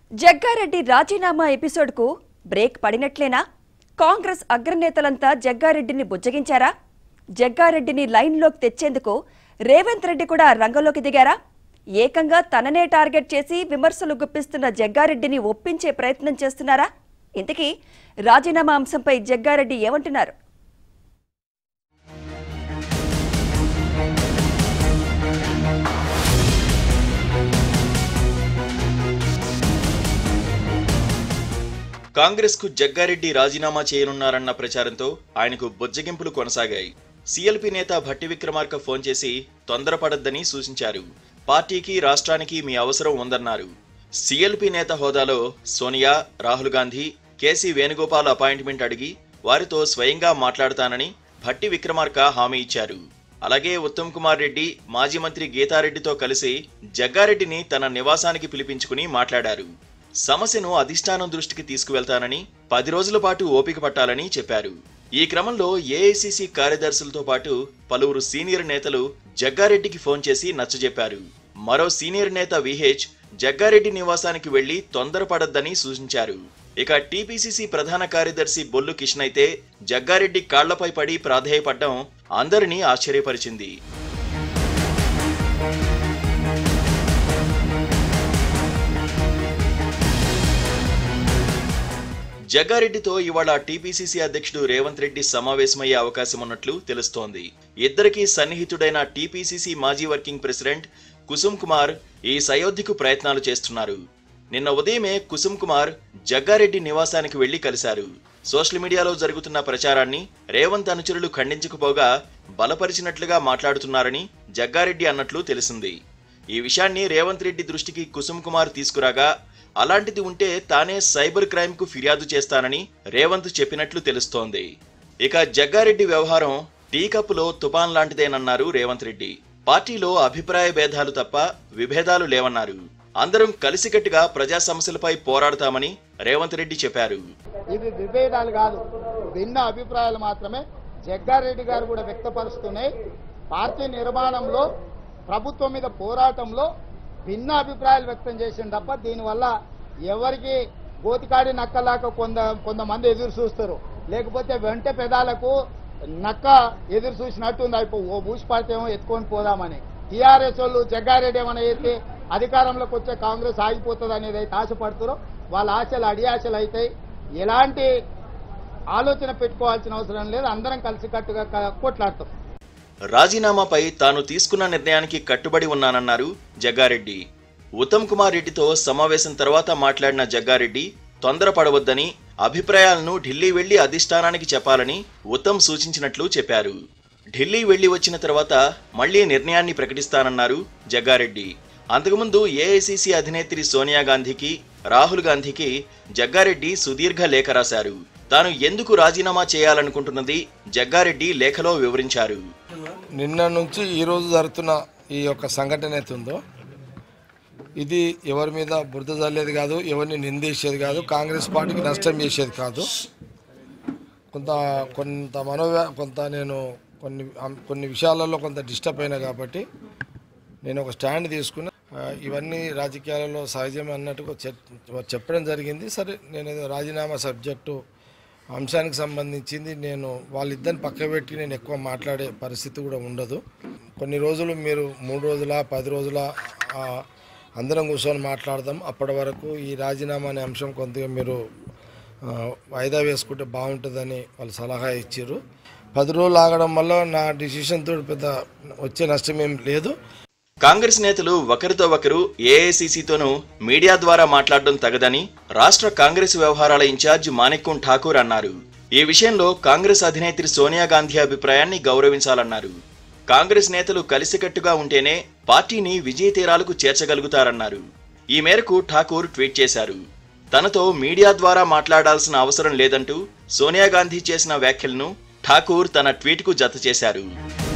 జగ్గారెడ్డి రాజీనామా ఎపిసోడ్కు బ్రేక్ పడినట్లేనా కాంగ్రెస్ అగ్రనేతలంతా జగ్గారెడ్డిని బుజ్జగించారా జగ్గారెడ్డిని లైన్లోకి తెచ్చేందుకు రేవంత్ రెడ్డి కూడా రంగంలోకి దిగారా ఏకంగా తననే టార్గెట్ చేసి విమర్శలు గుప్పిస్తున్న జగ్గారెడ్డిని ఒప్పించే ప్రయత్నం చేస్తున్నారా ఇంతకీ రాజీనామా అంశంపై జగ్గారెడ్డి ఏమంటున్నారు కాంగ్రెస్ కు జగ్గారెడ్డి రాజీనామా చేయనున్నారన్న ప్రచారంతో ఆయనకు బుజ్జగింపులు కొనసాగాయి సీఎల్పీ నేత భట్టి విక్రమార్క ఫోన్ చేసి తొందరపడొద్దని సూచించారు పార్టీకి రాష్ట్రానికి మీ అవసరం ఉందన్నారు సీఎల్పీ నేత హోదాలో సోనియా రాహుల్ గాంధీ కేసీ వేణుగోపాల్ అపాయింట్మెంట్ అడిగి వారితో స్వయంగా మాట్లాడతానని భట్టి విక్రమార్క హామీ ఇచ్చారు అలాగే ఉత్తమ్ కుమార్ రెడ్డి మాజీ మంత్రి గీతారెడ్డితో కలిసి జగ్గారెడ్డిని తన నివాసానికి పిలిపించుకుని మాట్లాడారు సమస్యను అధిష్టానం దృష్టికి తీసుకువెళ్తానని పది రోజుల పాటు ఓపిక పట్టాలని చెప్పారు ఈ క్రమంలో ఏఐసిసి కార్యదర్శులతో పాటు పలువురు సీనియర్ నేతలు జగ్గారెడ్డికి ఫోన్ చేసి నచ్చజెప్పారు మరో సీనియర్ నేత విహెచ్ జగ్గారెడ్డి నివాసానికి వెళ్లి తొందరపడొద్దని సూచించారు ఇక టీపీసీసీ ప్రధాన కార్యదర్శి బొల్లు కిషన్ అయితే జగ్గారెడ్డి కాళ్లపై పడి ప్రాధేయపడ్డం అందరినీ ఆశ్చర్యపరిచింది జగ్గారెడ్డితో ఇవాళ టీపీసీసీ అధ్యక్షుడు రేవంత్ రెడ్డి సమావేశమయ్యే అవకాశం ఉన్నట్లు తెలుస్తోంది ఇద్దరికీ సన్నిహితుడైన టీపీసీసీ మాజీ వర్కింగ్ ప్రెసిడెంట్ కుసుమ్ కుమార్ ఈ సయోధ్యకు ప్రయత్నాలు చేస్తున్నారు నిన్న ఉదయమే కుసుమ్ కుమార్ జగ్గారెడ్డి నివాసానికి వెళ్లి కలిశారు సోషల్ మీడియాలో జరుగుతున్న ప్రచారాన్ని రేవంత్ అనుచరులు ఖండించకపోగా బలపరిచినట్లుగా మాట్లాడుతున్నారని జగ్గారెడ్డి అన్నట్లు తెలిసింది ఈ విషయాన్ని రేవంత్ రెడ్డి దృష్టికి కుసుమ్ కుమార్ తీసుకురాగా అలాంటిది ఉంటే తానే సైబర్ క్రైమ్ కు ఫిర్యాదు చేస్తానని రేవంత్ చెప్పినట్లు తెలుస్తోంది ఇక జగ్గారెడ్డి వ్యవహారం టీ కప్పులో తుపాన్ లాంటిదేనన్నారు రేవంత్ రెడ్డి పార్టీలో అభిప్రాయ భేదాలు తప్ప విభేదాలు లేవన్నారు అందరం కలిసికట్టుగా ప్రజా సమస్యలపై పోరాడతామని రేవంత్ రెడ్డి చెప్పారు ఇవి విభేదాలు కాదు భిన్న అభిప్రాయాలు మాత్రమే జగ్గారెడ్డి గారు కూడా వ్యక్తపరుస్తున్నాయి పార్టీ నిర్మాణంలో ప్రభుత్వం మీద పోరాటంలో భిన్న అభిప్రాయాలు వ్యక్తం చేసిండు తప్ప దీనివల్ల ఎవరికి గోతికాడి నక్కలాక కొంత కొంతమంది ఎదురు చూస్తారు లేకపోతే వెంట పెదాలకు నక్క ఎదురు చూసినట్టు ఉంది అయిపో ఓ బూసి పార్టీ ఏమో ఎత్తుకొని పోదామని టీఆర్ఎస్ వాళ్ళు జగ్గారెడ్డి ఏమైనా అయితే అధికారంలోకి వచ్చే కాంగ్రెస్ ఆగిపోతుంది అనేది అయితే ఆశపడుతారో వాళ్ళ ఆశలు అడియాశలు అవుతాయి ఎలాంటి ఆలోచన పెట్టుకోవాల్సిన అవసరం లేదు అందరం కలిసికట్టుగా క- కొట్లాడతాం రాజీనామాపై తాను తీసుకున్న నిర్ణయానికి కట్టుబడి ఉన్నానన్నారు జగ్గారెడ్డి ఉత్తమ్ కుమార్ రెడ్డితో సమావేశం తర్వాత మాట్లాడిన జగ్గారెడ్డి తొందరపడవద్దని అభిప్రాయాలను ఢిల్లీ వెళ్లి అధిష్టానానికి చెప్పాలని ఉత్తమ్ సూచించినట్లు చెప్పారు ఢిల్లీ వెళ్లి వచ్చిన తర్వాత మళ్లీ నిర్ణయాన్ని ప్రకటిస్తానన్నారు జగ్గారెడ్డి అంతకుముందు ఏఐసిసి అధినేత్రి సోనియా గాంధీకి రాహుల్ గాంధీకి జగ్గారెడ్డి సుదీర్ఘ లేఖ రాశారు తాను ఎందుకు రాజీనామా చేయాలనుకుంటున్నది జగ్గారెడ్డి లేఖలో వివరించారు నిన్న నుంచి ఈ రోజు జరుగుతున్న ఈ యొక్క సంఘటన అయితే ఉందో ఇది ఎవరి మీద బురద చల్లేది కాదు ఎవరిని నిందేసేది కాదు కాంగ్రెస్ పార్టీకి నష్టం చేసేది కాదు కొంత కొంత మనోవ్యా కొంత నేను కొన్ని అం- కొన్ని విషయాలలో కొంత డిస్టర్బ్ అయినా కాబట్టి నేను ఒక స్టాండ్ తీసుకున్నా ఆ, ఇవన్నీ రాజకీయాలలో సహజమే అన్నట్టుగా చెప్- చెప్పడం జరిగింది సరే నేను ఏదో రాజీనామా సబ్జెక్టు అంశానికి సంబంధించింది నేను వాళ్ళిద్దరిని పక్క పెట్టి నేను ఎక్కువ మాట్లాడే పరిస్థితి కూడా ఉండదు కొన్ని రోజులు మీరు మూడు రోజుల పది రోజుల ఆ, అందరం కూర్చొని మాట్లాడదాం అప్పటి వరకు ఈ రాజీనామా అనే అంశం కొద్దిగా మీరు ఆ, వాయిదా వేసుకుంటే బాగుంటుందని వాళ్ళు సలహా ఇచ్చారు పది రోజులు ఆగడం వల్ల నా డిసిషన్ తోటి పెద్ద వచ్చే నష్టం ఏం లేదు కాంగ్రెస్ నేతలు ఒకరితో ఒకరు ఏఐసిసితోనూ మీడియా ద్వారా మాట్లాడడం తగదని రాష్ట్ర కాంగ్రెస్ వ్యవహారాల ఇన్ఛార్జ్ మాణిక్యం ఠాకూర్ అన్నారు ఈ విషయంలో కాంగ్రెస్ అధినేత్రి సోనియా గాంధీ అభిప్రాయాన్ని గౌరవించాలన్నారు కాంగ్రెస్ నేతలు కలిసికట్టుగా ఉంటేనే పార్టీని విజయ తీరాలకు చేర్చగలుగుతారన్నారు ఈ మేరకు ఠాకూర్ ట్వీట్ చేశారు తనతో మీడియా ద్వారా మాట్లాడాల్సిన అవసరం లేదంటూ సోనియా గాంధీ చేసిన వ్యాఖ్యలను ఠాకూర్ తన ట్వీట్కు జత చేశారు